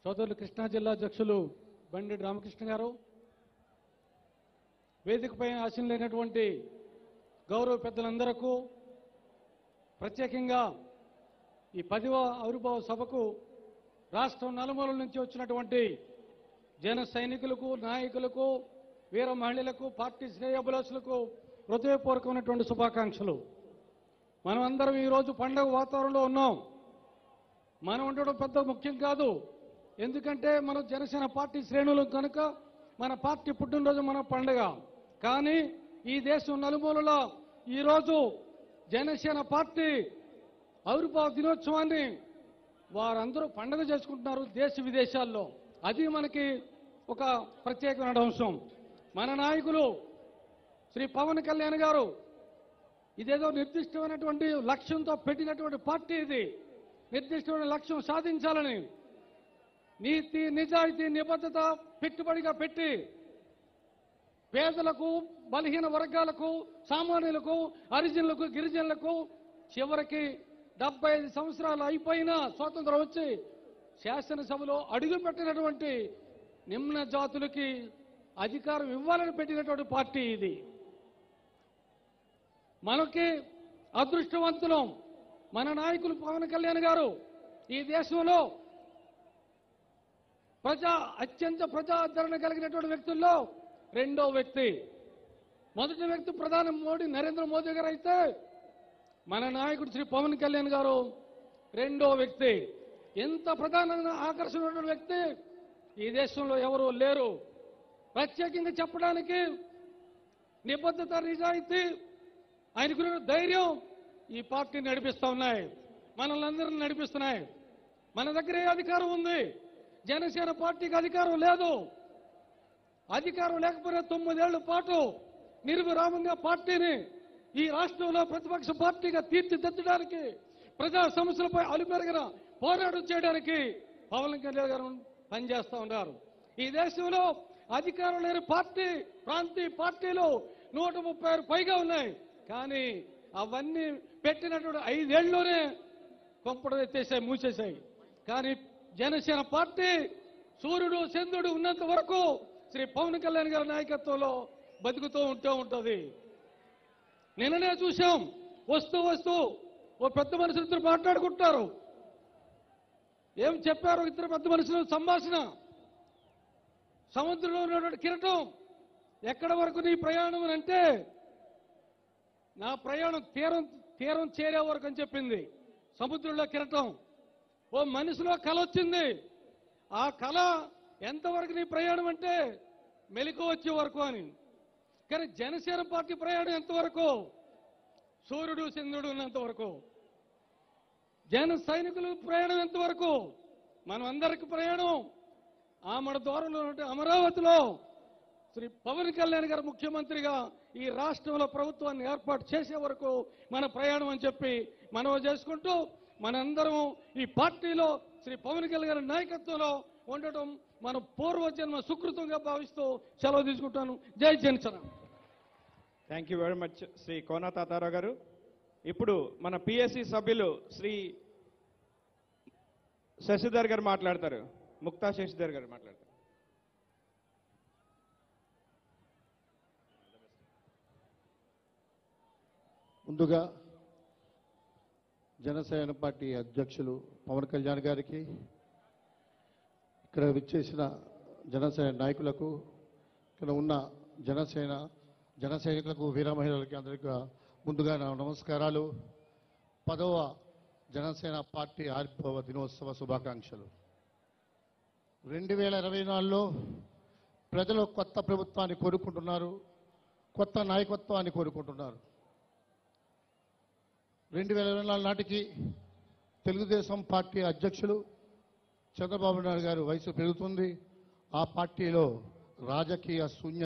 సోదరులు కృష్ణా జిల్లా అధ్యక్షులు బండి రామకృష్ణ గారు వేదికపై ఆశీనులైనటువంటి గౌరవ పెద్దలందరకు ప్రత్యేకంగా ఈ పదివ ఆవిర్భావ సభకు రాష్ట్రం నలుమూలల నుంచి వచ్చినటువంటి జన సైనికులకు నాయకులకు వీర మహిళలకు పార్టీ శ్రేయభిలాషులకు హృదయపూర్వకమైనటువంటి శుభాకాంక్షలు మనం అందరం ఈరోజు పండగ వాతావరణంలో ఉన్నాం మనం ఉండడం పెద్ద ముఖ్యం కాదు ఎందుకంటే మనం జనసేన పార్టీ శ్రేణులు కనుక మన పార్టీ పుట్టినరోజు మన పండగ కానీ ఈ దేశం నలుమూలలా ఈరోజు జనసేన పార్టీ ఆవిర్భావ దినోత్సవాన్ని వారందరూ పండగ చేసుకుంటున్నారు దేశ విదేశాల్లో అది మనకి ఒక ప్రత్యేకమైన అంశం మన నాయకులు శ్రీ పవన్ కళ్యాణ్ గారు ఇదేదో నిర్దిష్టమైనటువంటి లక్ష్యంతో పెట్టినటువంటి పార్టీ ఇది నిర్దిష్టమైన లక్ష్యం సాధించాలని నీతి నిజాయితీ నిబద్ధత పెట్టుబడిగా పెట్టి పేదలకు బలహీన వర్గాలకు సామాన్యులకు హరిజనులకు గిరిజనులకు చివరికి డెబ్బై ఐదు సంవత్సరాలు అయిపోయినా స్వాతంత్రం వచ్చి శాసనసభలో అడుగుపెట్టినటువంటి నిమ్న జాతులకి అధికారం ఇవ్వాలని పెట్టినటువంటి పార్టీ ఇది మనకి అదృష్టవంతులం మన నాయకులు పవన్ కళ్యాణ్ గారు ఈ దేశంలో ప్రజా అత్యంత ప్రజాదరణ కలిగినటువంటి వ్యక్తుల్లో రెండో వ్యక్తి మొదటి వ్యక్తి ప్రధాని మోడీ నరేంద్ర మోదీ గారు అయితే మన నాయకుడు శ్రీ పవన్ కళ్యాణ్ గారు రెండో వ్యక్తి ఎంత ప్రధానంగా ఆకర్షణ ఉన్నటువంటి వ్యక్తి ఈ దేశంలో ఎవరు లేరు ప్రత్యేకంగా చెప్పడానికి నిబద్ధత నిజాయితీ ఆయనకున్న ధైర్యం ఈ పార్టీ నడిపిస్తా ఉన్నాయి మనల్ని అందరిని నడిపిస్తున్నాయి మన దగ్గర ఏ అధికారం ఉంది జనసేన పార్టీకి అధికారం లేదు అధికారం లేకపోయినా తొమ్మిదేళ్ల పాటు నిర్విరామంగా పార్టీని ఈ రాష్ట్రంలో ప్రతిపక్ష పార్టీగా తీర్చిదిద్దడానికి ప్రజా సమస్యలపై అలుపెరగిన పోరాటం చేయడానికి పవన్ కళ్యాణ్ గారు పనిచేస్తా ఉన్నారు ఈ దేశంలో అధికారం లేని పార్టీ ప్రాంతీయ పార్టీలు నూట ముప్పై ఆరు పైగా ఉన్నాయి కానీ అవన్నీ పెట్టినటువంటి ఐదేళ్లలోనే కొంపడం ఎత్తేసాయి మూసేశాయి కానీ జనసేన పార్టీ సూర్యుడు చంద్రుడు ఉన్నంత వరకు శ్రీ పవన్ కళ్యాణ్ గారి నాయకత్వంలో బతుకుతూ ఉంటూ ఉంటుంది నిన్ననే చూశాం వస్తూ వస్తూ ఓ పెద్ద మనుషులు ఇద్దరు మాట్లాడుకుంటారు ఏం చెప్పారు ఇద్దరు పెద్ద మనుషులు సంభాషణ సముద్రంలో ఉన్నటువంటి కిరటం ఎక్కడ వరకు నీ ప్రయాణం అని అంటే నా ప్రయాణం తీరం తీరం చేరే వరకు అని చెప్పింది సముద్రంలో కిరటం ఓ మనిషిలో కళ వచ్చింది ఆ కళ ఎంతవరకు నీ ప్రయాణం అంటే మెలకు వచ్చే వరకు అని కానీ జనసేన పార్టీ ప్రయాణం ఎంతవరకు సూర్యుడు చంద్రుడు ఉన్నంత వరకు జన సైనికుల ప్రయాణం ఎంతవరకు మనం అందరికి ప్రయాణం ఆమడ దూరంలో ఉన్నటువంటి అమరావతిలో శ్రీ పవన్ కళ్యాణ్ గారు ముఖ్యమంత్రిగా ఈ రాష్ట్రంలో ప్రభుత్వాన్ని ఏర్పాటు చేసే వరకు మన ప్రయాణం అని చెప్పి మనం చేసుకుంటూ మనందరం ఈ పార్టీలో శ్రీ పవన్ కళ్యాణ్ గారి నాయకత్వంలో ఉండటం మన పూర్వజన్మ సుకృతంగా భావిస్తూ సెలవు తీసుకుంటాను జై Janasena thank you very much Shri Kona Tatarao garu ఇప్పుడు మన పిఎస్సి సభ్యులు శ్రీ శశిధర్ గారు మాట్లాడతారు ముక్తా శశిధర్ గారు మాట్లాడతారు ముందుగా జనసేన పార్టీ అధ్యక్షులు పవన్ కళ్యాణ్ గారికి ఇక్కడ విచ్చేసిన జనసేన నాయకులకు ఇక్కడ ఉన్న జనసేన జన సైనికులకు వీర మహిళలకి అందరికీ ముందుగా నా నమస్కారాలు పదవ జనసేన పార్టీ ఆవిర్భావ దినోత్సవ శుభాకాంక్షలు రెండు వేల ఇరవై నాలుగులో ప్రజలు కొత్త ప్రభుత్వాన్ని కోరుకుంటున్నారు కొత్త నాయకత్వాన్ని కోరుకుంటున్నారు రెండు వేల ఇరవై నాలుగు నాటికి తెలుగుదేశం పార్టీ అధ్యక్షులు చంద్రబాబు నాయుడు గారు వయసు పెరుగుతుంది ఆ పార్టీలో రాజకీయ శూన్య